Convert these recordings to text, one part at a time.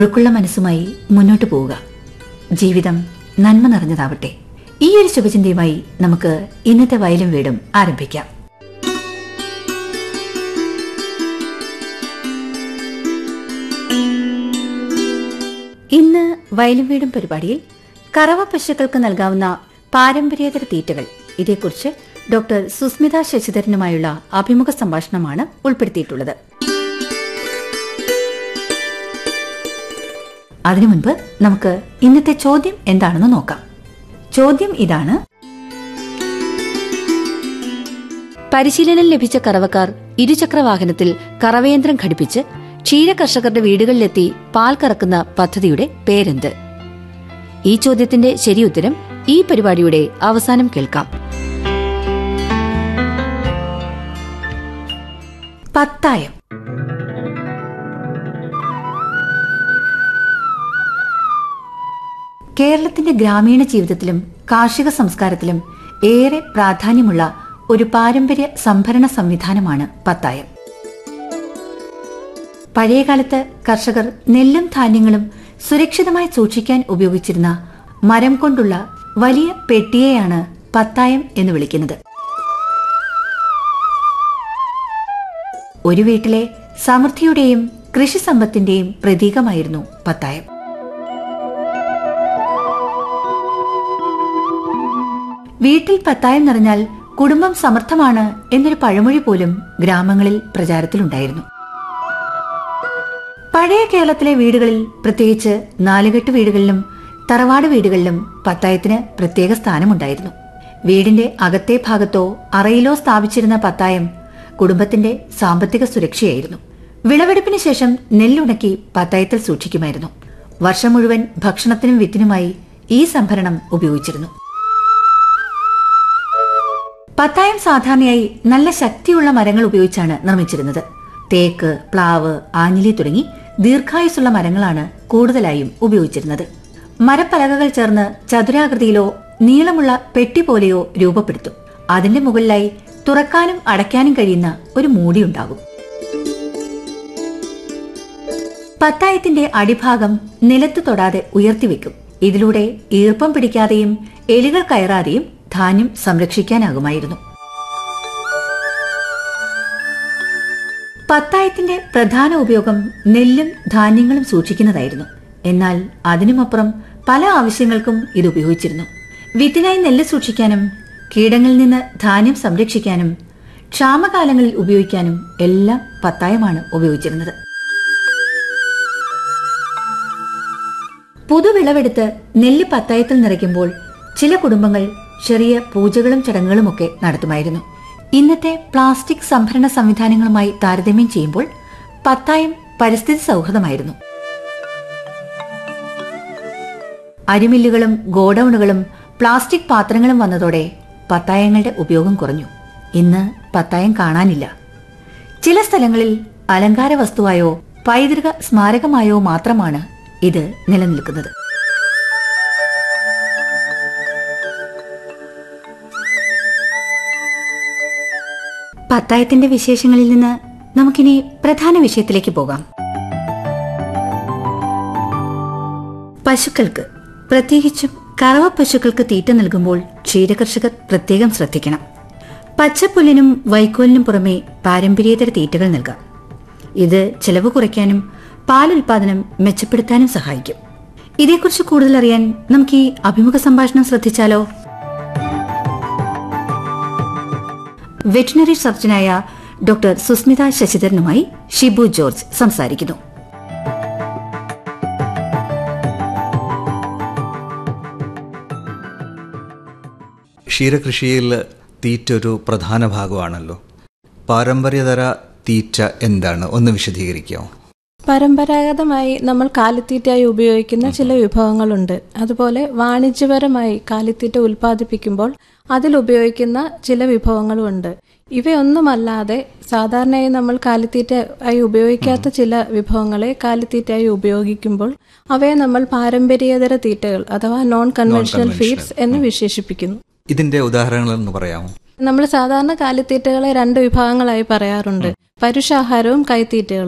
ഒഴുക്കുള്ള മനസ്സുമായി മുന്നോട്ടു പോവുക ജീവിതം നന്മ നിറഞ്ഞതാവട്ടെ ഈ ഒരു ശുഭചിന്തയുമായി നമുക്ക് ഇന്നത്തെ വയലും വീടും ആരംഭിക്കാം ഇന്ന് വയലും വീടും പരിപാടിയിൽ കറവ പശുക്കൾക്ക് നൽകാവുന്ന പാരമ്പര്യേതര തീറ്റകൾ ഇതേക്കുറിച്ച് ഡോക്ടർ സുസ്മിത ശശിധരനുമായുള്ള അഭിമുഖ സംഭാഷണമാണ് ഉൾപ്പെടുത്തിയിട്ടുള്ളത് അതിനു മുൻപ് നമുക്ക് ഇന്നത്തെ ചോദ്യം എന്താണെന്ന് നോക്കാം ചോദ്യം ഇതാണ് പരിശീലനം ലഭിച്ച കറവക്കാർ ഇരുചക്ര വാഹനത്തിൽ കറവയന്ത്രം ഘടിപ്പിച്ച് ക്ഷീര കർഷകരുടെ വീടുകളിലെത്തി പാൽ കറക്കുന്ന പദ്ധതിയുടെ പേരെന്ത് ഈ ചോദ്യത്തിന്റെ ശരിയുത്തരം ഈ പരിപാടിയുടെ അവസാനം കേൾക്കാം പത്തായം കേരളത്തിന്റെ ഗ്രാമീണ ജീവിതത്തിലും കാർഷിക സംസ്കാരത്തിലും ഏറെ പ്രാധാന്യമുള്ള ഒരു പാരമ്പര്യ സംഭരണ സംവിധാനമാണ് പത്തായം പഴയകാലത്ത് കർഷകർ നെല്ലും ധാന്യങ്ങളും സുരക്ഷിതമായി സൂക്ഷിക്കാൻ ഉപയോഗിച്ചിരുന്ന മരം കൊണ്ടുള്ള വലിയ പെട്ടിയെയാണ് പത്തായം എന്ന് വിളിക്കുന്നത് ഒരു വീട്ടിലെ സമൃദ്ധിയുടെയും കൃഷി സമ്പത്തിന്റെയും പ്രതീകമായിരുന്നു പത്തായം വീട്ടിൽ പത്തായം നിറഞ്ഞാൽ കുടുംബം സമർത്ഥമാണ് എന്നൊരു പഴമൊഴി പോലും ഗ്രാമങ്ങളിൽ പ്രചാരത്തിലുണ്ടായിരുന്നു പഴയ കേരളത്തിലെ വീടുകളിൽ പ്രത്യേകിച്ച് നാലുകെട്ട് വീടുകളിലും തറവാട് വീടുകളിലും പത്തായത്തിന് പ്രത്യേക സ്ഥാനമുണ്ടായിരുന്നു വീടിന്റെ അകത്തെ ഭാഗത്തോ അറയിലോ സ്ഥാപിച്ചിരുന്ന പത്തായം കുടുംബത്തിന്റെ സാമ്പത്തിക സുരക്ഷയായിരുന്നു വിളവെടുപ്പിന് ശേഷം നെല്ലുണക്കി പത്തായത്തിൽ സൂക്ഷിക്കുമായിരുന്നു വർഷം മുഴുവൻ ഭക്ഷണത്തിനും വിത്തിനുമായി ഈ സംഭരണം ഉപയോഗിച്ചിരുന്നു പത്തായം സാധാരണയായി നല്ല ശക്തിയുള്ള മരങ്ങൾ ഉപയോഗിച്ചാണ് നിർമ്മിച്ചിരുന്നത് തേക്ക് പ്ലാവ് ആഞ്ഞിലി തുടങ്ങി ദീർഘായുസുള്ള മരങ്ങളാണ് കൂടുതലായും ഉപയോഗിച്ചിരുന്നത് മരപ്പലകകൾ ചേർന്ന് ചതുരാകൃതിയിലോ നീളമുള്ള പെട്ടി പോലെയോ രൂപപ്പെടുത്തും അതിന്റെ മുകളിലായി തുറക്കാനും അടയ്ക്കാനും കഴിയുന്ന ഒരു മൂടിയുണ്ടാകും പത്തായത്തിന്റെ അടിഭാഗം നിലത്ത് തൊടാതെ ഉയർത്തിവെക്കും ഇതിലൂടെ ഈർപ്പം പിടിക്കാതെയും എലികൾ കയറാതെയും ധാന്യം സംരക്ഷിക്കാനാകുമായിരുന്നു പത്തായത്തിന്റെ പ്രധാന ഉപയോഗം നെല്ലും ധാന്യങ്ങളും സൂക്ഷിക്കുന്നതായിരുന്നു എന്നാൽ അതിനുമപ്പുറം പല ആവശ്യങ്ങൾക്കും ഇത് ഉപയോഗിച്ചിരുന്നു വിത്തിനായി നെല്ല് സൂക്ഷിക്കാനും കീടങ്ങളിൽ നിന്ന് ധാന്യം സംരക്ഷിക്കാനും ക്ഷാമകാലങ്ങളിൽ ഉപയോഗിക്കാനും എല്ലാം പത്തായമാണ് ഉപയോഗിച്ചിരുന്നത് പുതുവിളവെടുത്ത് നെല്ല് പത്തായത്തിൽ നിറയ്ക്കുമ്പോൾ ചില കുടുംബങ്ങൾ ചെറിയ പൂജകളും ചടങ്ങുകളുമൊക്കെ നടത്തുമായിരുന്നു ഇന്നത്തെ പ്ലാസ്റ്റിക് സംഭരണ സംവിധാനങ്ങളുമായി താരതമ്യം ചെയ്യുമ്പോൾ പത്തായം പരിസ്ഥിതി സൗഹൃദമായിരുന്നു അരിമില്ലുകളും ഗോഡൌണുകളും പ്ലാസ്റ്റിക് പാത്രങ്ങളും വന്നതോടെ പത്തായങ്ങളുടെ ഉപയോഗം കുറഞ്ഞു ഇന്ന് പത്തായം കാണാനില്ല ചില സ്ഥലങ്ങളിൽ അലങ്കാര വസ്തുവായോ പൈതൃക സ്മാരകമായോ മാത്രമാണ് ഇത് നിലനിൽക്കുന്നത് പത്തായത്തിന്റെ വിശേഷങ്ങളിൽ നിന്ന് നമുക്കിനി പ്രധാന വിഷയത്തിലേക്ക് പോകാം പശുക്കൾക്ക് പ്രത്യേകിച്ചും കറവ പശുക്കൾക്ക് തീറ്റ നൽകുമ്പോൾ ക്ഷീരകർഷകർ പ്രത്യേകം ശ്രദ്ധിക്കണം പച്ചപ്പുല്ലിനും വൈക്കോലിനും പുറമെ പാരമ്പര്യേതര തീറ്റകൾ നൽകാം ഇത് ചെലവ് കുറയ്ക്കാനും പാലുൽപാദനം മെച്ചപ്പെടുത്താനും സഹായിക്കും ഇതേക്കുറിച്ച് കൂടുതൽ അറിയാൻ നമുക്ക് ഈ അഭിമുഖ സംഭാഷണം ശ്രദ്ധിച്ചാലോ വെറ്റിനറി സർജനായ ഡോക്ടർ സുസ്മിത ശശിധരനുമായി ഷിബു ജോർജ് സംസാരിക്കുന്നു ക്ഷീരകൃഷിയിൽ തീറ്റ ഒരു പ്രധാന ഭാഗമാണല്ലോ പാരമ്പര്യതര തീറ്റ എന്താണ് ഒന്ന് വിശദീകരിക്കാമോ പരമ്പരാഗതമായി നമ്മൾ കാലിത്തീറ്റയായി ഉപയോഗിക്കുന്ന ചില വിഭവങ്ങളുണ്ട് അതുപോലെ വാണിജ്യപരമായി കാലിത്തീറ്റ ഉൽപ്പാദിപ്പിക്കുമ്പോൾ അതിൽ ഉപയോഗിക്കുന്ന ചില വിഭവങ്ങളുമുണ്ട് ഇവയൊന്നുമല്ലാതെ സാധാരണയായി നമ്മൾ കാലിത്തീറ്റ ആയി ഉപയോഗിക്കാത്ത ചില വിഭവങ്ങളെ കാലിത്തീറ്റയായി ഉപയോഗിക്കുമ്പോൾ അവയെ നമ്മൾ പാരമ്പര്യേതര തീറ്റകൾ അഥവാ നോൺ കൺവെൻഷണൽ ഫീഡ്സ് എന്ന് വിശേഷിപ്പിക്കുന്നു ഇതിന്റെ ഉദാഹരണങ്ങൾ എന്ന് പറയാമോ നമ്മൾ സാധാരണ കാലിത്തീറ്റകളെ രണ്ട് വിഭാഗങ്ങളായി പറയാറുണ്ട് പരുഷാഹാരവും കൈത്തീറ്റകളും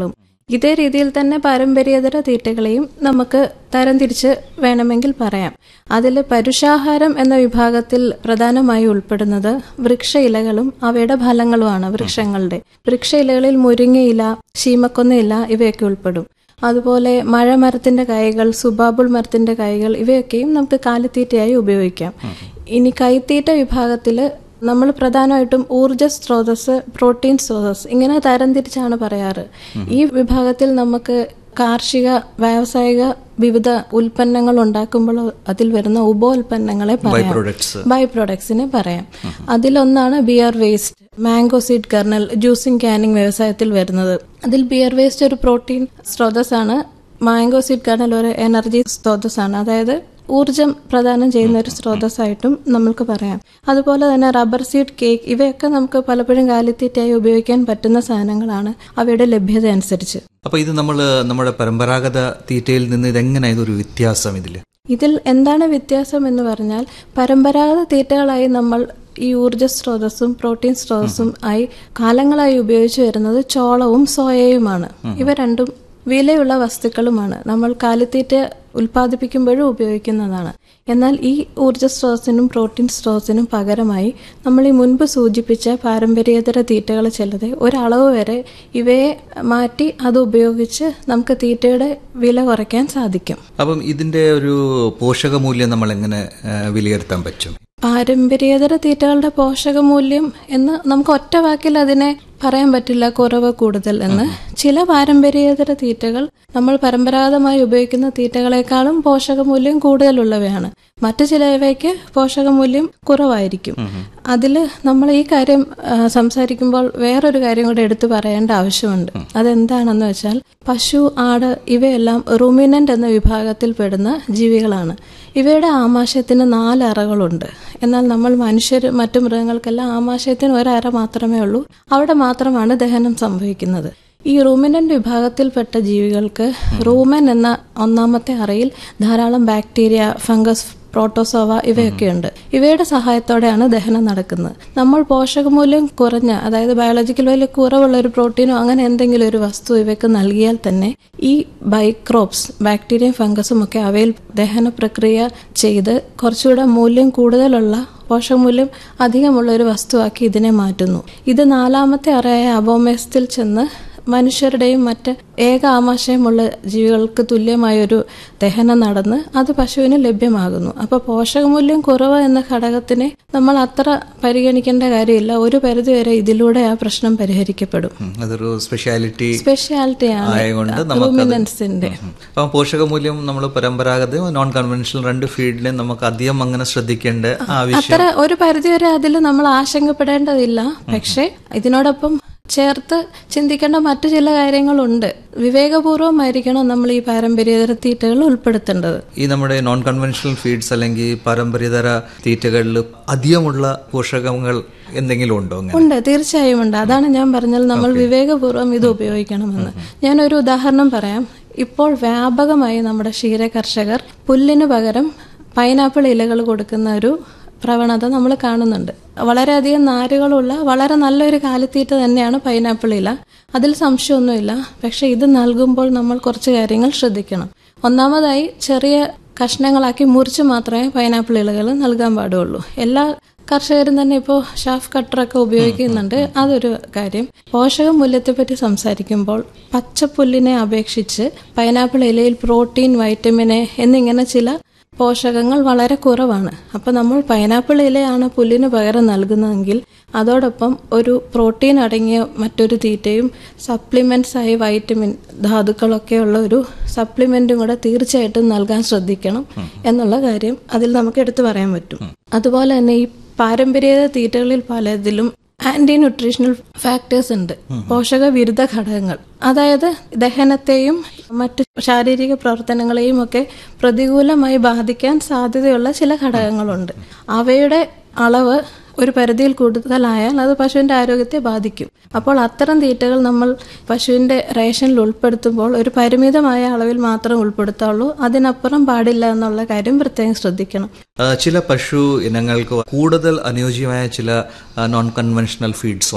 ഇതേ രീതിയിൽ തന്നെ പാരമ്പര്യേതര തീറ്റകളെയും നമുക്ക് തരംതിരിച്ച് വേണമെങ്കിൽ പറയാം അതിൽ പരുഷാഹാരം എന്ന വിഭാഗത്തിൽ പ്രധാനമായി ഉൾപ്പെടുന്നത് വൃക്ഷ ഇലകളും അവയുടെ ഫലങ്ങളുമാണ് വൃക്ഷങ്ങളുടെ വൃക്ഷ ഇലകളിൽ മുരിങ്ങയില ശീമക്കൊന്നയില ഇവയൊക്കെ ഉൾപ്പെടും അതുപോലെ മഴമരത്തിന്റെ കായകൾ സുബാബുൾ മരത്തിന്റെ കായകൾ ഇവയൊക്കെയും നമുക്ക് കാലിത്തീറ്റയായി ഉപയോഗിക്കാം ഇനി കൈത്തീറ്റ വിഭാഗത്തിൽ നമ്മൾ പ്രധാനമായിട്ടും ഊർജ സ്രോതസ് പ്രോട്ടീൻ സ്രോതസ് ഇങ്ങനെ തരംതിരിച്ചാണ് പറയാറ് ഈ വിഭാഗത്തിൽ നമുക്ക് കാർഷിക വ്യാവസായിക വിവിധ ഉൽപ്പന്നങ്ങൾ ഉണ്ടാക്കുമ്പോൾ അതിൽ വരുന്ന ഉപോൽപ്പന്നങ്ങളെ പറയാം പ്രൊഡക്ട്സ് ബൈ പ്രൊഡക്ട്സിനെ പറയാം അതിലൊന്നാണ് beer waste mango seed kernel juicing canning വ്യവസായത്തിൽ വരുന്നത് അതിൽ ബിയർ വേസ്റ്റ് ഒരു പ്രോട്ടീൻ സ്രോതസ്സാണ് മാംഗോ സീഡ് കർണൽ ഒരു എനർജി സ്രോതസ്സാണ് അതായത് ഊർജം പ്രദാനം ചെയ്യുന്ന ഒരു സ്രോതസ്സായിട്ടും നമുക്ക് പറയാം അതുപോലെ തന്നെ റബ്ബർ സീഡ് കേക്ക് ഇവയൊക്കെ നമുക്ക് പലപ്പോഴും കാലിത്തീറ്റയായി ഉപയോഗിക്കാൻ പറ്റുന്ന സാധനങ്ങളാണ് അവയുടെ ലഭ്യത അനുസരിച്ച് അപ്പൊ ഇത് നമ്മൾ നമ്മുടെ പരമ്പരാഗത തീറ്റയിൽ നിന്ന് ഇതെങ്ങനെ ഇതൊരു വ്യത്യാസം ഇതില് ഇതിൽ എന്താണ് വ്യത്യാസം എന്ന് പറഞ്ഞാൽ പരമ്പരാഗത തീറ്റകളായി നമ്മൾ ഈ ഊർജ സ്രോതസ്സും പ്രോട്ടീൻ സ്രോതസ്സും ആയി കാലങ്ങളായി ഉപയോഗിച്ചു വരുന്നത് ചോളവും സോയയുമാണ് ഇവ രണ്ടും വിലയുള്ള വസ്തുക്കളുമാണ് നമ്മൾ കാലിത്തീറ്റ ഉൽപ്പാദിപ്പിക്കുമ്പോഴും ഉപയോഗിക്കുന്നതാണ് എന്നാൽ ഈ ഊർജ സ്രോതസ്സിനും പ്രോട്ടീൻ സ്രോതസ്സിനും പകരമായി നമ്മൾ ഈ മുൻപ് സൂചിപ്പിച്ച പാരമ്പര്യേതര തീറ്റകൾ ചിലത് ഒരളവ് വരെ ഇവയെ മാറ്റി അത് ഉപയോഗിച്ച് നമുക്ക് തീറ്റയുടെ വില കുറയ്ക്കാൻ സാധിക്കും അപ്പം ഇതിന്റെ ഒരു പോഷകമൂല്യം നമ്മൾ എങ്ങനെ ആ, വിലയിരുത്താൻ പറ്റും പാരമ്പര്യേതര തീറ്റകളുടെ പോഷകമൂല്യം എന്ന് നമുക്ക് ഒറ്റ വാക്കിൽ അതിനെ പറയാൻ പറ്റില്ല കുറവ് കൂടുതൽ എന്ന് ചില പാരമ്പര്യേതര തീറ്റകൾ നമ്മൾ പരമ്പരാഗതമായി ഉപയോഗിക്കുന്ന തീറ്റകളെക്കാളും പോഷകമൂല്യം കൂടുതലുള്ളവയാണ് മറ്റു ചിലവയ്ക്ക് പോഷകമൂല്യം കുറവായിരിക്കും അതിൽ നമ്മൾ ഈ കാര്യം ആ, സംസാരിക്കുമ്പോൾ വേറൊരു കാര്യം കൂടെ എടുത്തു പറയേണ്ട ആവശ്യമുണ്ട് അതെന്താണെന്ന് വെച്ചാൽ പശു ആട് ഇവയെല്ലാം റുമിനന്റ് എന്ന വിഭാഗത്തിൽ പെടുന്ന ജീവികളാണ് ഇവയുടെ ആമാശയത്തിന് നാല് അറകളുണ്ട് എന്നാൽ നമ്മൾ മനുഷ്യർ മറ്റു മൃഗങ്ങൾക്കെല്ലാം ആമാശയത്തിന് ഒരറ മാത്രമേ ഉള്ളൂ അവിടെ മാത്രമാണ് ദഹനം സംഭവിക്കുന്നത് ഈ റൂമിനന്റ് വിഭാഗത്തിൽപ്പെട്ട ജീവികൾക്ക് റൂമൻ എന്ന ഒന്നാമത്തെ അറയിൽ ധാരാളം ബാക്ടീരിയ ഫംഗസ് പ്രോട്ടോസോവ ഇവയൊക്കെയുണ്ട് ഇവയുടെ സഹായത്തോടെയാണ് ദഹനം നടക്കുന്നത് നമ്മൾ പോഷകമൂല്യം കുറഞ്ഞ അതായത് ബയോളജിക്കൽ വാല്യൂ കുറവുള്ള ഒരു പ്രോട്ടീനോ അങ്ങനെ എന്തെങ്കിലും ഒരു വസ്തു ഇവയ്ക്ക് നൽകിയാൽ തന്നെ ഈ ബൈക്രോപ്സ് ബാക്ടീരിയയും ഫംഗസും ഒക്കെ അവയിൽ ദഹന പ്രക്രിയ ചെയ്ത് കുറച്ചുകൂടെ മൂല്യം കൂടുതലുള്ള പോഷകമൂല്യം അധികമുള്ള ഒരു വസ്തുവാക്കി ഇതിനെ മാറ്റുന്നു ഇത് നാലാമത്തെ അറയായ അബോമേസത്തിൽ ചെന്ന് മനുഷ്യരുടെയും മറ്റ് ഏക ആമാശയമുള്ള ജീവികൾക്ക് തുല്യമായൊരു ദഹനം നടന്ന് അത് പശുവിന് ലഭ്യമാകുന്നു അപ്പോൾ പോഷകമൂല്യം കുറവ് എന്ന ഘടകത്തിനെ നമ്മൾ അത്ര പരിഗണിക്കേണ്ട കാര്യമില്ല ഒരു പരിധിവരെ ഇതിലൂടെ ആ പ്രശ്നം പരിഹരിക്കപ്പെടും ഉം, അതൊരു സ്പെഷ്യാലിറ്റി സ്പെഷ്യാലിറ്റിയാണ് ആയതുകൊണ്ട് നമുക്കത് റൂമിനൻസിന്റെ അപ്പം പോഷകമൂല്യം നമ്മൾ പരമ്പരാഗതവും നോൺ കൺവെൻഷണൽ രണ്ട് ഫീൽഡിലും നമുക്ക് അധികം അങ്ങനെ ശ്രദ്ധിക്കേണ്ട ആവശ്യം അത്ര ഒരു പരിധിവരെ അതിൽ നമ്മൾ ആശങ്കപ്പെടേണ്ടതില്ല പക്ഷെ ഇതിനോടൊപ്പം ചേർത്ത് ചിന്തിക്കേണ്ട മറ്റു ചില കാര്യങ്ങളുണ്ട് വിവേകപൂർവമായിരിക്കണം നമ്മൾ ഈ പാരമ്പര്യേതര തീറ്റകൾ ഉൾപ്പെടുത്തേണ്ടത് ഈ നമ്മുടെ നോൺ കൺവെൻഷണൽ ഫീഡ്സ് അല്ലെങ്കിൽ പാരമ്പര്യതര തീറ്റകളിൽ അധികമുള്ള പോഷകങ്ങൾ എന്തെങ്കിലും ഉണ്ടോ അങ്ങനെ ഉണ്ട് തീർച്ചയായും ഉണ്ട് അതാണ് ഞാൻ പറഞ്ഞത് നമ്മൾ വിവേകപൂർവ്വം ഇത് ഉപയോഗിക്കണമെന്ന് ഞാനൊരു ഉദാഹരണം പറയാം ഇപ്പോൾ വ്യാപകമായി നമ്മുടെ ക്ഷീര കർഷകർ പുല്ലിന് പകരം പൈനാപ്പിൾ ഇലകൾ കൊടുക്കുന്ന ഒരു പ്രവണത നമ്മൾ കാണുന്നുണ്ട് വളരെയധികം നാരുകളുള്ള വളരെ നല്ലൊരു കാലിത്തീറ്റ തന്നെയാണ് പൈനാപ്പിൾ ഇല അതിൽ സംശയമൊന്നുമില്ല പക്ഷെ ഇത് നൽകുമ്പോൾ നമ്മൾ കുറച്ച് കാര്യങ്ങൾ ശ്രദ്ധിക്കണം ഒന്നാമതായി ചെറിയ കഷ്ണങ്ങളാക്കി മുറിച്ച് മാത്രമേ പൈനാപ്പിൾ ഇലകൾ നൽകാൻ പാടുള്ളൂ എല്ലാ കർഷകരും തന്നെ ഇപ്പോൾ ഷാഫ് കട്ടറൊക്കെ ഉപയോഗിക്കുന്നുണ്ട് അതൊരു കാര്യം പോഷക മൂല്യത്തെപ്പറ്റി സംസാരിക്കുമ്പോൾ പച്ചപ്പുല്ലിനെ അപേക്ഷിച്ച് പൈനാപ്പിൾ ഇലയിൽ പ്രോട്ടീൻ വൈറ്റമിന് എന്നിങ്ങനെ ചില പോഷകങ്ങൾ വളരെ കുറവാണ് അപ്പോൾ നമ്മൾ പൈനാപ്പിൾ ഇലയാണ് പുല്ലിന് പകരം നൽകുന്നതെങ്കിൽ അതോടൊപ്പം ഒരു പ്രോട്ടീൻ അടങ്ങിയ മറ്റൊരു തീറ്റയും സപ്ലിമെന്റ്സ് ആയി വൈറ്റമിൻ ധാതുക്കളൊക്കെ ഉള്ള ഒരു സപ്ലിമെന്റും കൂടെ തീർച്ചയായിട്ടും നൽകാൻ ശ്രദ്ധിക്കണം എന്നുള്ള കാര്യം അതിൽ നമുക്ക് എടുത്തു പറയാൻ പറ്റും അതുപോലെ തന്നെ ഈ പാരമ്പര്യ തീറ്റകളിൽ പലതിലും ആന്റി ന്യൂട്രീഷണൽ ഫാക്ടേഴ്സ് ഉണ്ട് പോഷക വിരുദ്ധ ഘടകങ്ങൾ അതായത് ദഹനത്തെയും മറ്റ് ശാരീരിക പ്രവർത്തനങ്ങളെയും ഒക്കെ പ്രതികൂലമായി ബാധിക്കാൻ സാധ്യതയുള്ള ചില ഘടകങ്ങളുണ്ട് അവയുടെ അളവ് ഒരു പരിധിയിൽ കൂടുതലായാൽ അത് പശുവിന്റെ ആരോഗ്യത്തെ ബാധിക്കും അപ്പോൾ അത്തരം തീറ്റകൾ നമ്മൾ പശുവിന്റെ റേഷനിൽ ഉൾപ്പെടുത്തുമ്പോൾ ഒരു പരിമിതമായ അളവിൽ മാത്രം ഉൾപ്പെടുത്താവുള്ളൂ അതിനപ്പുറം പാടില്ല എന്നുള്ള കാര്യം പ്രത്യേകം ശ്രദ്ധിക്കണം ആ, ചില പശു ഇനങ്ങൾക്ക് കൂടുതൽ അനുയോജ്യമായ ചില നോൺ കൺവെൻഷണൽ ഫീഡ്സ് ഉണ്ടോ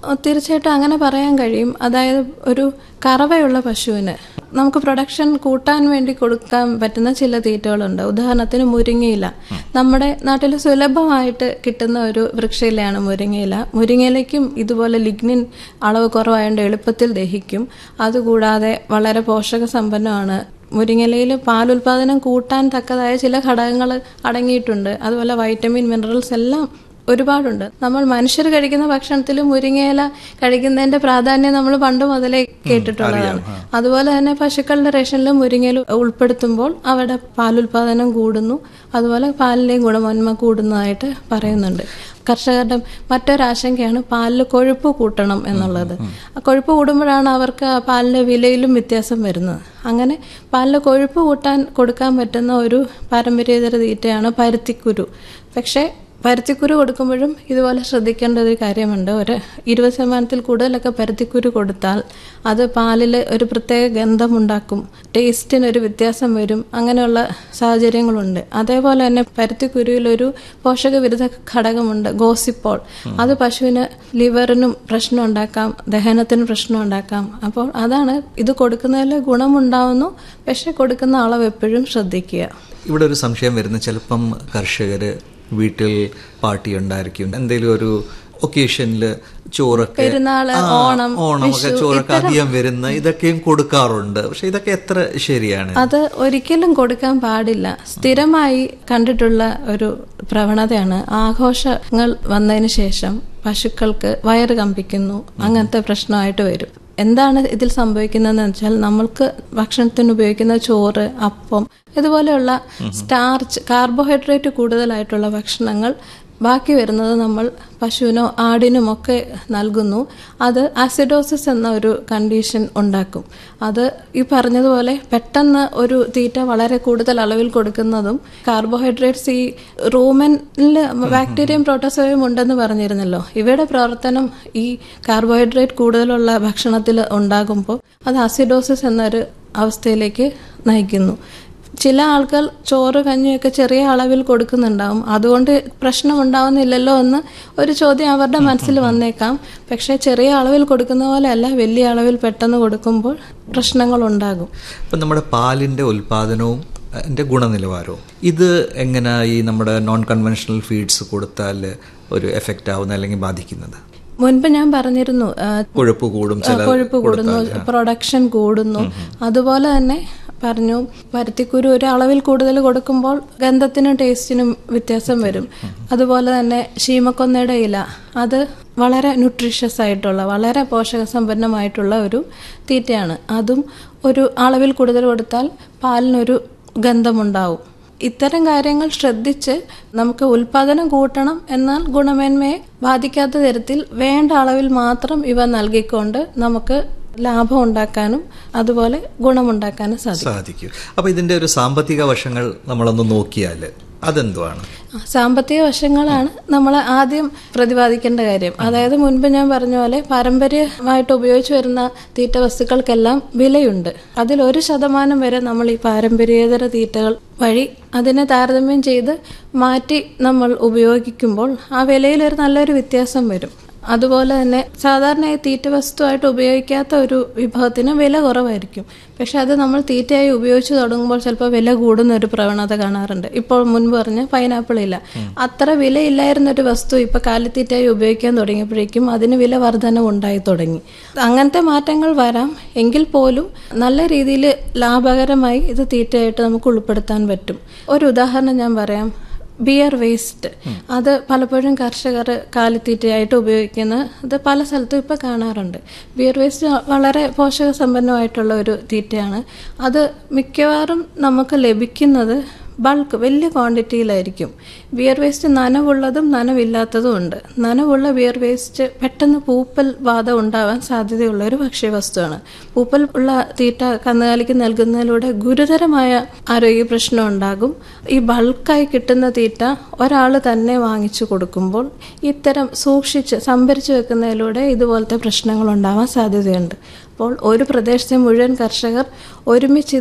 തീർച്ചയായിട്ടും അങ്ങനെ പറയാൻ കഴിയും അതായത് ഒരു കറവയുള്ള പശുവിന് നമുക്ക് പ്രൊഡക്ഷൻ കൂട്ടാൻ വേണ്ടി കൊടുക്കാൻ പറ്റുന്ന ചില തീറ്റകളുണ്ട് ഉദാഹരണത്തിന് മുരിങ്ങയില നമ്മുടെ നാട്ടിൽ സുലഭമായിട്ട് കിട്ടുന്ന ഒരു വൃക്ഷയിലയാണ് മുരിങ്ങയില മുരിങ്ങയിലയ്ക്കും ഇതുപോലെ ലിഗ്നിൻ അളവ് കുറവായതുകൊണ്ട് എളുപ്പത്തിൽ ദഹിക്കും അതുകൂടാതെ വളരെ പോഷക സമ്പന്നമാണ് മുരിങ്ങയിലയിൽ പാലുൽപാദനം കൂട്ടാൻ തക്കതായ ചില ഘടകങ്ങൾ അടങ്ങിയിട്ടുണ്ട് അതുപോലെ വൈറ്റമിൻ മിനറൽസ് എല്ലാം ഒരുപാടുണ്ട് നമ്മൾ മനുഷ്യർ കഴിക്കുന്ന ഭക്ഷണത്തിൽ മുരിങ്ങയില കഴിക്കുന്നതിന്റെ പ്രാധാന്യം നമ്മൾ പണ്ട് മുതലേ കേട്ടിട്ടുള്ളതാണ് അതുപോലെ തന്നെ പശുക്കളുടെ റേഷനിൽ മുരിങ്ങയില ഉൾപ്പെടുത്തുമ്പോൾ അവരുടെ പാലുൽപാദനം കൂടുന്നു അതുപോലെ പാലിലെയും ഗുണമേന്മ കൂടുന്നതായിട്ട് പറയുന്നുണ്ട് കർഷകരുടെ മറ്റൊരാശങ്കയാണ് പാലിൽ കൊഴുപ്പ് കൂട്ടണം എന്നുള്ളത് ആ കൊഴുപ്പ് കൂടുമ്പോഴാണ് അവർക്ക് ആ പാലിന്റെ വിലയിലും വ്യത്യാസം വരുന്നത് അങ്ങനെ പാലിൽ കൊഴുപ്പ് കൂട്ടാൻ കൊടുക്കാൻ പറ്റുന്ന ഒരു പാരമ്പര്യേതര തീറ്റയാണ് പരുത്തിക്കുരു പക്ഷേ പരുത്തിക്കുരു കൊടുക്കുമ്പോഴും ഇതുപോലെ ശ്രദ്ധിക്കേണ്ട ഒരു കാര്യമുണ്ട് ഒരു ഇരുപത് ശതമാനത്തിൽ കൂടുതലൊക്കെ പരുത്തിക്കുരു കൊടുത്താൽ അത് പാലിൽ ഒരു പ്രത്യേക ഗന്ധമുണ്ടാക്കും ടേസ്റ്റിനൊരു വ്യത്യാസം വരും അങ്ങനെയുള്ള സാഹചര്യങ്ങളുണ്ട് അതേപോലെ തന്നെ പരുത്തിക്കുരുവിലൊരു പോഷകവിരുദ്ധ ഘടകമുണ്ട് ഗോസിപ്പോൾ അത് പശുവിന് ലിവറിനും പ്രശ്നം ഉണ്ടാക്കാം ദഹനത്തിന് പ്രശ്നം ഉണ്ടാക്കാം അപ്പോൾ അതാണ് ഇത് കൊടുക്കുന്നതിൽ ഗുണമുണ്ടാവുന്നു പക്ഷെ കൊടുക്കുന്ന അളവ് എപ്പോഴും ശ്രദ്ധിക്കുക ഇവിടെ ഒരു സംശയം വരുന്ന ചിലപ്പം കർഷകർ വീട്ടിൽ പാർട്ടി ഉണ്ടായിരിക്കും എന്തെങ്കിലും ഒരു ഒക്കേഷനിൽ ചോറൊക്കെ പെരുന്നാള്, ആ, ഓണം, ഓണമൊക്കെ വിഷു, ചോറൊക്കെ അധികം വരുന്ന ഇതൊക്കെയും കൊടുക്കാറുണ്ട് പക്ഷെ ഇതൊക്കെ എത്ര ശരിയാണ് അത് ഒരിക്കലും കൊടുക്കാൻ പാടില്ല സ്ഥിരമായി കണ്ടിട്ടുള്ള ഒരു പ്രവണതയാണ് ആഘോഷങ്ങൾ വന്നതിന് ശേഷം പശുക്കൾക്ക് വയറ് കമ്പിക്കുന്നു അങ്ങനത്തെ പ്രശ്നമായിട്ട് വരും എന്താണ് ഇതിൽ സംഭവിക്കുന്നതെന്ന് വെച്ചാൽ നമ്മൾക്ക് ഭക്ഷണത്തിന് ഉപയോഗിക്കുന്ന ചോറ് അപ്പം ഇതുപോലെയുള്ള സ്റ്റാർച്ച് കാർബോഹൈഡ്രേറ്റ് കൂടുതലായിട്ടുള്ള ഭക്ഷണങ്ങൾ ബാക്കി വരുന്നത് നമ്മൾ പശുവിനോ ആടിനും ഒക്കെ നൽകുന്നു അത് ആസിഡോസിസ് എന്ന ഒരു കണ്ടീഷൻ ഉണ്ടാക്കും അത് ഈ പറഞ്ഞതുപോലെ പെട്ടെന്ന് ഒരു തീറ്റ വളരെ കൂടുതൽ അളവിൽ കൊടുക്കുന്നതും കാർബോഹൈഡ്രേറ്റ്സ് ഈ റൂമനിൽ ബാക്ടീരിയയും പ്രോട്ടോസോയും ഉണ്ടെന്ന് പറഞ്ഞിരുന്നല്ലോ ഇവയുടെ പ്രവർത്തനം ഈ കാർബോഹൈഡ്രേറ്റ് കൂടുതലുള്ള ഭക്ഷണത്തിൽ ഉണ്ടാകുമ്പോൾ അത് ആസിഡോസിസ് എന്നൊരു അവസ്ഥയിലേക്ക് നയിക്കുന്നു ചില ആൾക്കാർ ചോറ് കഞ്ഞിയൊക്കെ ചെറിയ അളവിൽ കൊടുക്കുന്നുണ്ടാവും അതുകൊണ്ട് പ്രശ്നം ഉണ്ടാവുന്നില്ലല്ലോ എന്ന് ഒരു ചോദ്യം അവരുടെ മനസ്സിൽ വന്നേക്കാം പക്ഷേ ചെറിയ അളവിൽ കൊടുക്കുന്ന പോലെയല്ല വലിയ അളവിൽ പെട്ടെന്ന് കൊടുക്കുമ്പോൾ പ്രശ്നങ്ങൾ ഉണ്ടാകും ഇപ്പം നമ്മുടെ പാലിൻ്റെ ഉൽപാദനവും അതിൻ്റെ ഗുണനിലവാരവും ഇത് എങ്ങനെ ഈ നമ്മുടെ നോൺ കൺവെൻഷണൽ ഫീഡ്സ് കൊടുത്താൽ ഒരു എഫക്റ്റ് ആവുന്ന അല്ലെങ്കിൽ ബാധിക്കുന്നത് മുൻപ് ഞാൻ പറഞ്ഞിരുന്നു ആ, കൊഴുപ്പ് കൂടും ചില കൊഴുപ്പ് കൂടുന്നു പ്രൊഡക്ഷൻ കൂടുന്നു അതുപോലെ തന്നെ പറഞ്ഞു പരുത്തിക്കുരു ഒരു അളവിൽ കൂടുതൽ കൊടുക്കുമ്പോൾ ഗന്ധത്തിനും ടേസ്റ്റിനും വ്യത്യാസം വരും അതുപോലെ തന്നെ ശീമക്കൊന്നയുടെ ഇല അത് വളരെ ന്യൂട്രീഷ്യസ് ആയിട്ടുള്ള വളരെ പോഷക സമ്പന്നമായിട്ടുള്ള ഒരു തീറ്റയാണ് അതും ഒരു അളവിൽ കൂടുതൽ കൊടുത്താൽ പാലിനൊരു ഗന്ധമുണ്ടാവും ഇത്തരം കാര്യങ്ങൾ ശ്രദ്ധിച്ച് നമുക്ക് ഉൽപാദനം കൂട്ടണം എന്നാൽ ഗുണമേന്മയെ ബാധിക്കാത്ത തരത്തിൽ വേണ്ട അളവിൽ മാത്രം ഇവ നൽകിക്കൊണ്ട് നമുക്ക് ലാഭം ഉണ്ടാക്കാനും അതുപോലെ ഗുണമുണ്ടാക്കാനും സാധിക്കും സാധിക്കും അപ്പോൾ ഇതിൻ്റെ ഒരു സാമ്പത്തിക വശങ്ങൾ നമ്മളൊന്ന് നോക്കിയാൽ അതെന്തുവാണ് സാമ്പത്തിക വശങ്ങളാണ് നമ്മൾ ആദ്യം പ്രതിപാദിക്കേണ്ട കാര്യം അതായത് മുൻപ് ഞാൻ പറഞ്ഞ പോലെ പാരമ്പര്യമായിട്ട് ഉപയോഗിച്ചു വരുന്ന തീറ്റ വസ്തുക്കൾക്കെല്ലാം വിലയുണ്ട് അതിൽ ഒരു ശതമാനം വരെ നമ്മൾ ഈ പാരമ്പര്യേതര തീറ്റകൾ വഴി അതിനെ താരതമ്യം ചെയ്ത് മാറ്റി നമ്മൾ ഉപയോഗിക്കുമ്പോൾ ആ വിലയിൽ ഒരു നല്ലൊരു വ്യത്യാസം വരും അതുപോലെ തന്നെ സാധാരണയായി തീറ്റ വസ്തുവായിട്ട് ഉപയോഗിക്കാത്ത ഒരു വിഭവത്തിന് വില കുറവായിരിക്കും പക്ഷെ അത് നമ്മൾ തീറ്റയായി ഉപയോഗിച്ച് തുടങ്ങുമ്പോൾ ചിലപ്പോൾ വില കൂടുന്ന ഒരു പ്രവണത കാണാറുണ്ട് ഇപ്പോൾ മുൻപ് പറഞ്ഞ പൈനാപ്പിൾ ഇല്ല അത്ര വിലയില്ലായിരുന്ന ഒരു വസ്തു ഇപ്പൊ കാലിത്തീറ്റയായി ഉപയോഗിക്കാൻ തുടങ്ങിയപ്പോഴേക്കും അതിന് വില വർധന ഉണ്ടായി തുടങ്ങി അങ്ങനത്തെ മാറ്റങ്ങൾ വരാം എങ്കിൽ പോലും നല്ല രീതിയിൽ ലാഭകരമായി ഇത് തീറ്റയായിട്ട് നമുക്ക് ഉൾപ്പെടുത്താൻ പറ്റും ഒരു ഉദാഹരണം ഞാൻ പറയാം ബിയർ വേസ്റ്റ് അത് പലപ്പോഴും കർഷകർ കാലിത്തീറ്റയായിട്ട് ഉപയോഗിക്കുന്ന ഇത് പല സ്ഥലത്തും ഇപ്പോൾ കാണാറുണ്ട് ബിയർ വേസ്റ്റ് വളരെ പോഷക സമ്പന്നമായിട്ടുള്ള ഒരു തീറ്റയാണ് അത് മിക്കവാറും നമുക്ക് ലഭിക്കുന്നത് ബൾക്ക് വലിയ ക്വാണ്ടിറ്റിയിലായിരിക്കും ബിയർ വേസ്റ്റ് നനവുള്ളതും നനവില്ലാത്തതും ഉണ്ട് നനവുള്ള ബിയർ വേസ്റ്റ് പെട്ടെന്ന് പൂപ്പൽ ബാധ ഉണ്ടാവാൻ സാധ്യതയുള്ള ഒരു ഭക്ഷ്യവസ്തുവാണ് പൂപ്പൽ ഉള്ള തീറ്റ കന്നുകാലിക്ക് നൽകുന്നതിലൂടെ ഗുരുതരമായ ആരോഗ്യ പ്രശ്നം ഉണ്ടാകും ഈ ബൾക്കായി കിട്ടുന്ന തീറ്റ ഒരാൾ തന്നെ വാങ്ങിച്ചു കൊടുക്കുമ്പോൾ ഇത്തരം സൂക്ഷിച്ച് സംഭരിച്ചു വെക്കുന്നതിലൂടെ ഇതുപോലത്തെ പ്രശ്നങ്ങൾ ഉണ്ടാവാൻ സാധ്യതയുണ്ട് അപ്പോൾ ഒരു പ്രദേശത്തെ മുഴുവൻ കർഷകർ ഒരുമിച്ച് ഇത്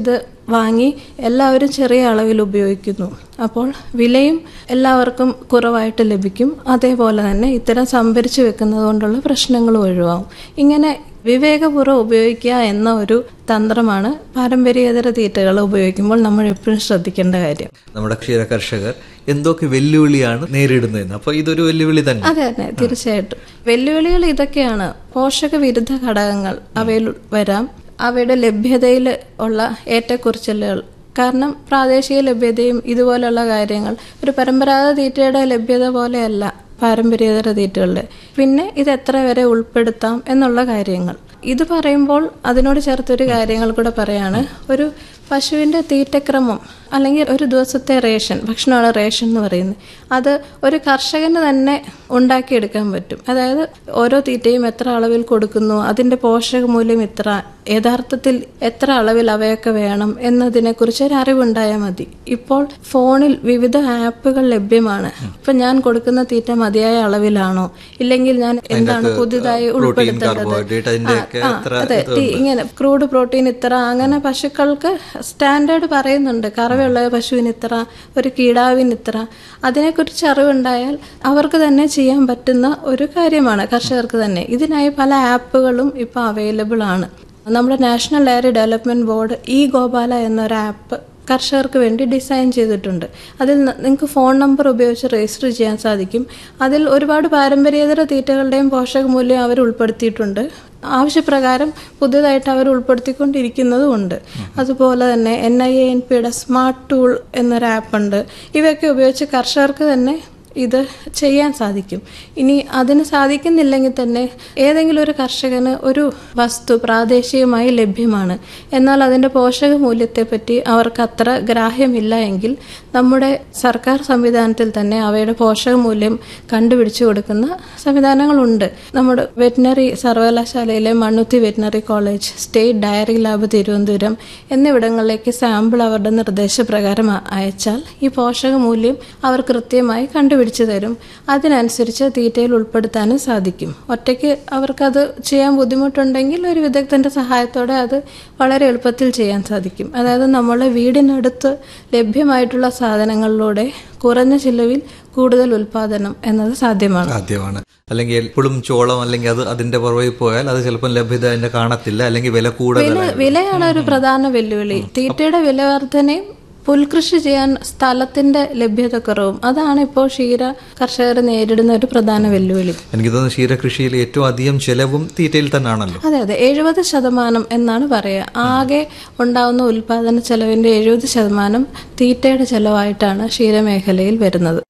വാങ്ങി എല്ലാവരും ചെറിയ അളവിൽ ഉപയോഗിക്കുന്നു അപ്പോൾ വിലയും എല്ലാവർക്കും കുറവായിട്ട് ലഭിക്കും അതേപോലെ തന്നെ ഇത്തരം സംഭരിച്ചു വെക്കുന്നത് കൊണ്ടുള്ള പ്രശ്നങ്ങളും ഒഴിവാകും ഇങ്ങനെ വിവേകപൂർവ്വം ഉപയോഗിക്കുക എന്ന ഒരു തന്ത്രമാണ് പാരമ്പര്യേതര തീറ്റകൾ ഉപയോഗിക്കുമ്പോൾ നമ്മൾ എപ്പോഴും ശ്രദ്ധിക്കേണ്ട കാര്യം നമ്മുടെ ക്ഷീര കർഷകർ എന്തൊക്കെ വെല്ലുവിളിയാണ് നേരിടുന്നതെന്ന് അപ്പോൾ ഇതൊരു വെല്ലുവിളി തന്നെ അതെ അതെ തീർച്ചയായിട്ടും വെല്ലുവിളികൾ ഇതൊക്കെയാണ് പോഷക വിരുദ്ധ ഘടകങ്ങൾ അവയിൽ വരാം അവയുടെ ലഭ്യതയിൽ ഉള്ള ഏറ്റക്കുറച്ചിലുകൾ കാരണം പ്രാദേശിക ലഭ്യതയും ഇതുപോലുള്ള കാര്യങ്ങൾ ഒരു പരമ്പരാഗത തീറ്റയുടെ ലഭ്യത പോലെയല്ല പാരമ്പര്യേതര തീറ്റകളുടെ പിന്നെ ഇത് എത്ര വരെ ഉൾപ്പെടുത്താം എന്നുള്ള കാര്യങ്ങൾ ഇത് പറയുമ്പോൾ അതിനോട് ചേർത്തൊരു കാര്യങ്ങൾ കൂടെ പറയാണ് ഒരു പശുവിൻ്റെ തീറ്റക്രമം അല്ലെങ്കിൽ ഒരു ദിവസത്തെ റേഷൻ ഭക്ഷണമാണ് റേഷൻ എന്ന് പറയുന്നത് അത് ഒരു കർഷകന് തന്നെ ഉണ്ടാക്കിയെടുക്കാൻ പറ്റും അതായത് ഓരോ തീറ്റയും എത്ര അളവിൽ കൊടുക്കുന്നു അതിൻ്റെ പോഷക മൂല്യം ഇത്ര യഥാർത്ഥത്തിൽ എത്ര അളവിൽ അവയൊക്കെ വേണം എന്നതിനെക്കുറിച്ച് ഒരു അറിവുണ്ടായാൽ മതി ഇപ്പോൾ ഫോണിൽ വിവിധ ആപ്പുകൾ ലഭ്യമാണ് ഇപ്പൊ ഞാൻ കൊടുക്കുന്ന തീറ്റ മതിയായ അളവിലാണോ ഇല്ലെങ്കിൽ ഞാൻ എന്താണ് പുതുതായി ഉൾപ്പെടുത്തേണ്ടത് carbohydrate അതിന്റെയൊക്കെ ആ, എത്ര അതെ ഈ- ഇങ്ങനെ ക്രൂഡ് പ്രോട്ടീൻ ഇത്ര അങ്ങനെ പശുക്കൾക്ക് സ്റ്റാൻഡേർഡ് പറയുന്നുണ്ട് കറവയുള്ള പശുവിന് ഇത്ര ഒരു കീടാവിന് ഇത്ര അതിനെക്കുറിച്ച് അറിവുണ്ടായാൽ അവർക്ക് തന്നെ ചെയ്യാൻ പറ്റുന്ന ഒരു കാര്യമാണ് കർഷകർക്ക് തന്നെ ഇതിനായി പല ആപ്പുകളും ഇപ്പോൾ അവൈലബിൾ ആണ് നമ്മുടെ national dairy development board E Gopala എന്നൊരു ആപ്പ് കർഷകർക്ക് വേണ്ടി ഡിസൈൻ ചെയ്തിട്ടുണ്ട് അതിൽ നിങ്ങൾക്ക് ഫോൺ നമ്പർ ഉപയോഗിച്ച് രജിസ്റ്റർ ചെയ്യാൻ സാധിക്കും അതിൽ ഒരുപാട് പാരമ്പര്യേതര തീറ്റകളുടെയും പോഷകമൂല്യം അവർ ഉൾപ്പെടുത്തിയിട്ടുണ്ട് ആവശ്യപ്രകാരം പുതിയതായിട്ട് അവർ ഉൾപ്പെടുത്തിക്കൊണ്ടിരിക്കുന്നതുമുണ്ട് അതുപോലെ തന്നെ എൻ ഐ എ എൻ പിയുടെ സ്മാർട്ട് ടൂൾ എന്നൊരു ആപ്പുണ്ട് ഇവയൊക്കെ ഉപയോഗിച്ച് കർഷകർക്ക് തന്നെ ഇത് ചെയ്യാൻ സാധിക്കും ഇനി അതിന് സാധിക്കുന്നില്ലെങ്കിൽ തന്നെ ഏതെങ്കിലും ഒരു കർഷകന് ഒരു വസ്തു പ്രാദേശികമായി ലഭ്യമാണ് എന്നാൽ അതിൻ്റെ പോഷക മൂല്യത്തെപ്പറ്റി അവർക്ക് അത്ര ഗ്രാഹ്യമില്ല എങ്കിൽ നമ്മുടെ സർക്കാർ സംവിധാനത്തിൽ തന്നെ അവയുടെ പോഷക മൂല്യം കണ്ടുപിടിച്ചു കൊടുക്കുന്ന സംവിധാനങ്ങളുണ്ട് നമ്മുടെ വെറ്റിനറി സർവകലാശാലയിലെ Mannuthy veterinary college state dairy lab Thiruvananthapuram എന്നിവിടങ്ങളിലേക്ക് സാമ്പിൾ അവരുടെ നിർദ്ദേശപ്രകാരം അ- അയച്ചാൽ ഈ പോഷക മൂല്യം അവർ കൃത്യമായി കണ്ടുപിടിച്ചു തരും അതിനനുസരിച്ച് തീറ്റയിൽ ഉൾപ്പെടുത്താനും സാധിക്കും ഒറ്റയ്ക്ക് അവർക്കത് ചെയ്യാൻ ബുദ്ധിമുട്ടുണ്ടെങ്കിൽ ഒരു വിദഗ്ധന്റെ സഹായത്തോടെ അത് വളരെ എളുപ്പത്തിൽ ചെയ്യാൻ സാധിക്കും അതായത് നമ്മളെ വീടിനടുത്ത് ലഭ്യമായിട്ടുള്ള സാധനങ്ങളിലൂടെ കുറഞ്ഞ ചിലവിൽ കൂടുതൽ ഉൽപാദനം എന്നത് സാധ്യമാണ് സാധ്യമാണ് അല്ലെങ്കിൽ എപ്പോഴും ചോളം അല്ലെങ്കിൽ അത് അതിന്റെ പുറകിൽ പോയാൽ അത് ചിലപ്പോൾ ലഭ്യത അതിന്റെ കാണത്തില്ല അല്ലെങ്കിൽ വില വില കൂടുതലാണ് വിലയാണ് ഒരു പ്രധാന വെല്ലുവിളി തീറ്റയുടെ വില വർധനയും പുൽകൃഷി ചെയ്യാൻ സ്ഥലത്തിന്റെ ലഭ്യതക്കുറവും അതാണ് ഇപ്പോൾ ക്ഷീര കർഷകർ നേരിടുന്ന ഒരു പ്രധാന വെല്ലുവിളി എനിക്ക് തോന്നുന്നു ക്ഷീരകൃഷിയിൽ ഏറ്റവും അധികം ചെലവും തീറ്റയിൽ തന്നെയാണല്ലോ അതെ അതെ എഴുപത് ശതമാനം എന്നാണ് പറയുക ആകെ ഉണ്ടാവുന്ന ഉൽപാദന ചെലവിന്റെ എഴുപത് ശതമാനം തീറ്റയുടെ ചെലവായിട്ടാണ് ക്ഷീരമേഖലയിൽ വരുന്നത്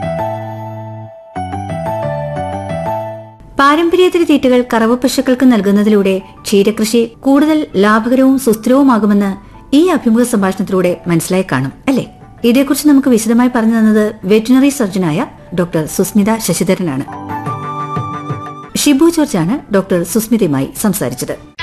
പാരമ്പര്യേതര തീറ്റകൾ കറവ പശുക്കൾക്ക് നൽകുന്നതിലൂടെ ക്ഷീരകൃഷി കൂടുതൽ ലാഭകരവും സുസ്ഥിരവുമാകുമെന്ന് ഈ അഭിമുഖ സംഭാഷണത്തിലൂടെ മനസ്സിലായി കാണും അല്ലേ ഇതേക്കുറിച്ച് നമുക്ക് വിശദമായി പറഞ്ഞു തന്നത് വെറ്റിനറി സർജനായ ഡോക്ടർ സുസ്മിത ശശിധരനാണ് ഷിബു ജോർജാണ് ഡോക്ടർ സുസ്മിതയുമായി സംസാരിച്ചത്